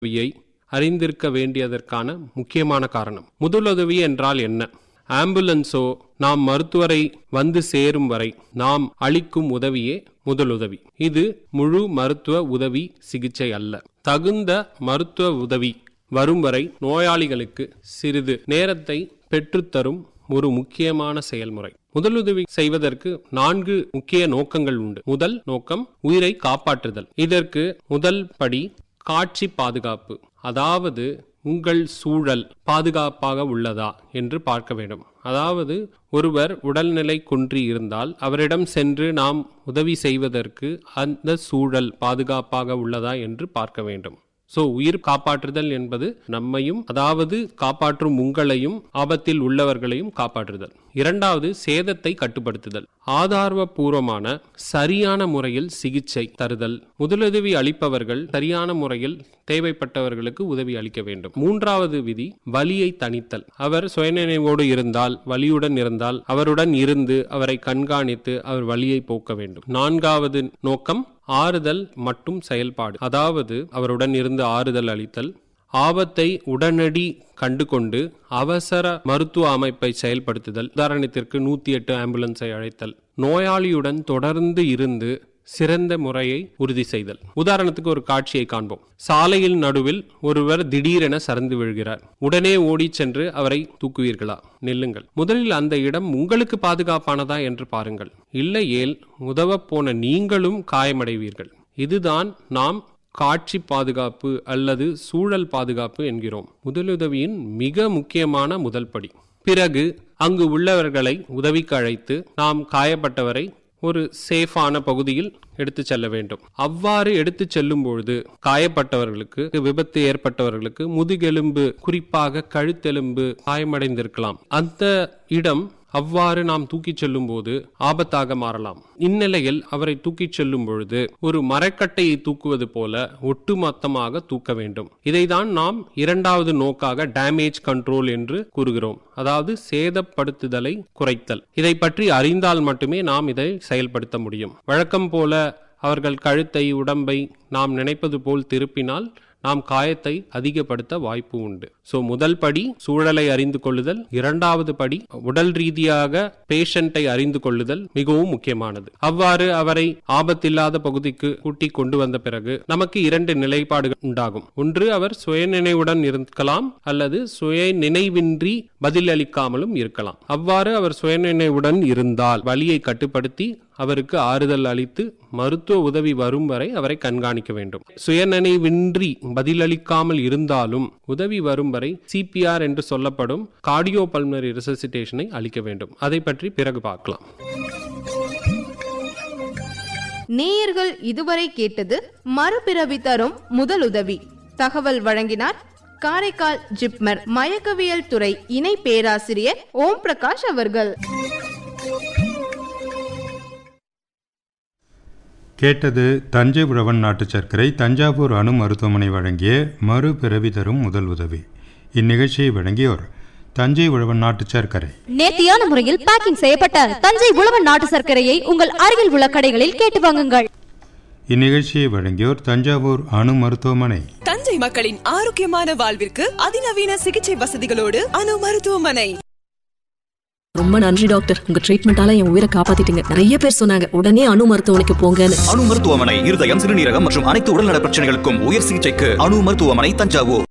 உதவியை அறிந்திருக்க வேண்டியதற்கான முக்கியமான காரணம் முதலுதவி என்றால் என்ன ஆம்புலன்ஸோ நாம் மருத்துவரை வந்து சேரும் வரை நாம் அளிக்கும் உதவியே முதலுதவி இது முழு மருத்துவ உதவி சிகிச்சை அல்ல தகுந்த மருத்துவ உதவி வரும் வரை நோயாளிகளுக்கு சிறிது நேரத்தை பெற்றுத்தரும் ஒரு முக்கியமான செயல்முறை முதலுதவி செய்வதற்கு நான்கு முக்கிய நோக்கங்கள் உண்டு முதல் நோக்கம் உயிரை காப்பாற்றுதல் இதற்கு முதல் படி காட்சி பாதுகாப்பு அதாவது உங்கள் சூழல் பாதுகாப்பாக உள்ளதா என்று பார்க்க வேண்டும் அதாவது ஒருவர் உடல்நிலை குன்றி இருந்தால் அவரிடம் சென்று நாம் உதவி செய்வதற்கு அந்த சூழல் பாதுகாப்பாக உள்ளதா என்று பார்க்க வேண்டும் சோ உயிர் காப்பாற்றுதல் என்பது நம்மையும் அதாவது காப்பாற்றும் உங்களையும் ஆபத்தில் உள்ளவர்களையும் காப்பாற்றுதல் இரண்டாவது சேதத்தை கட்டுப்படுத்துதல் ஆதாரபூர்வமான சரியான முறையில் சிகிச்சை தருதல் முதலுதவி அளிப்பவர்கள் சரியான முறையில் தேவைப்பட்டவர்களுக்கு உதவி அளிக்க வேண்டும் மூன்றாவது விதி வலியை தணித்தல் அவர் சுயநினைவோடு இருந்தால் வலியுடன் இருந்தால் அவருடன் இருந்து அவரை கண்காணித்து அவர் வலியை போக்க வேண்டும் நான்காவது நோக்கம் ஆறுதல் மற்றும் செயல்பாடு அதாவது அவருடன் இருந்து ஆறுதல் அளித்தல் ஆபத்தை உடனடி கண்டுகொண்டு அவசர மருத்துவ அமைப்பை செயல்படுத்துதல் உதாரணத்திற்கு நூத்தி எட்டு ஆம்புலன்ஸை அழைத்தல் நோயாளியுடன் தொடர்ந்து இருந்து சிறந்த முறையை உறுதி செய்தல் உதாரணத்துக்கு ஒரு காட்சியை காண்போம் சாலையில் நடுவில் ஒருவர் திடீரென சறந்து விழுகிறார் உடனே ஓடிச் சென்று அவரை தூக்குவீர்களா நில்லுங்கள் முதலில் அந்த இடம் உங்களுக்கு பாதுகாப்பானதா என்று பாருங்கள் இல்லையேல் உதவப் போன நீங்களும் காயமடைவீர்கள் இதுதான் நாம் காட்சி பாதுகாப்பு அல்லது சூழல் பாதுகாப்பு என்கிறோம் முதலுதவியின் மிக முக்கியமான முதல் படி பிறகு அங்கு உள்ளவர்களை உதவிக்கு அழைத்து நாம் காயப்பட்டவரை ஒரு சேஃபான பகுதியில் எடுத்து செல்ல வேண்டும் அவ்வாறு எடுத்து செல்லும் பொழுது காயப்பட்டவர்களுக்கு விபத்து ஏற்பட்டவர்களுக்கு முதுகெலும்பு குறிப்பாக கழுத்தெலும்பு காயமடைந்திருக்கலாம் அந்த இடம் அவ்வாறு நாம் தூக்கிச் செல்லும் போது ஆபத்தாக மாறலாம் இந்நிலையில் அவரை தூக்கிச் செல்லும் பொழுது ஒரு மரக்கட்டையை தூக்குவது போல ஒட்டுமொத்தமாக தூக்க வேண்டும் இதைதான் நாம் இரண்டாவது நோக்காக டேமேஜ் கண்ட்ரோல் என்று கூறுகிறோம் அதாவது சேதப்படுத்துதலை குறைத்தல் இதை பற்றி அறிந்தால் மட்டுமே நாம் இதை செயல்படுத்த முடியும் வழக்கம் போல அவர்கள் கழுத்தை உடம்பை நாம் நினைப்பது போல் திருப்பினால் நாம் காயத்தை அதிகப்படுத்த வாய்ப்பு உண்டு சோ முதல் படி சூழலை அறிந்து கொள்ளுதல் இரண்டாவது படி உடல் ரீதியாக பேஷண்டை அறிந்து கொள்ளுதல் மிகவும் முக்கியமானது அவ்வாறு அவரை ஆபத்தில்லாத பகுதிக்கு கூட்டி கொண்டு வந்த பிறகு நமக்கு இரண்டு நிலைப்பாடுகள் உண்டாகும் ஒன்று அவர் சுயநினைவுடன் இருக்கலாம் அல்லது சுய நினைவின்றி பதிலளிக்காமலும் இருக்கலாம் அவ்வாறு அவர் சுயநினைவுடன் இருந்தால் வலியை கட்டுப்படுத்தி அவருக்கு ஆறுதல் அளித்து மருத்துவ உதவி வரும் வரை அவரை கண்காணிக்க வேண்டும் சுயநினைவின்றி பதிலளிக்காமல் இருந்தாலும் உதவி வரும் வரை சிபிஆர் என்று சொல்லப்படும் கார்டியோ பல்மரி ரிசசிட்டேஷனை அளிக்க வேண்டும் அதை பற்றி பிறகு பார்க்கலாம் நேயர்கள் இதுவரை கேட்டது மறுபிறவி தரும் முதலுதவி தகவல் வழங்கினார் காரைக்கால் ஜிப்மர் மயக்கவியல் துறை இணை பேராசிரியர் ஓம் பிரகாஷ் அவர்கள் கேட்டது தஞ்சை உழவன் நாட்டு சர்க்கரை தஞ்சாவூர் அணு மருத்துவமனை வழங்கிய மறுபிறவி தரும் முதல் உதவி இந்நிகழ்ச்சியை வழங்கியோர் தஞ்சை உழவன் நாட்டு சர்க்கரை நேர்த்தியான முறையில் பேக்கிங் செய்யப்பட்ட தஞ்சை உழவன் நாட்டு சர்க்கரையை உங்கள் அருகில் உள்ள கடைகளில் கேட்டு வாங்குங்கள் இந்நிகழ்ச்சியை வழங்கியோர் தஞ்சாவூர் அணு மருத்துவமனை தஞ்சை மக்களின் ஆரோக்கியமான வாழ்விற்கு அதிநவீன சிகிச்சை வசதிகளோடு அணு மருத்துவமனை ரொம்ப நன்றி டாக்டர் உங்க ட்ரீட்மெண்டால என் உயிரை காப்பாத்திட்டீங்க நிறைய பேர் சொன்னாங்க உடனே அணு மருத்துவமனைக்கு போங்கன்னு அணு மருத்துவமனை இருதயம் சிறுநீரகம் மற்றும் அனைத்து உடல்நல பிரச்சனைகளுக்கும் உயர் சிகிச்சைக்கு அணு மருத்துவமனை தஞ்சாவூர்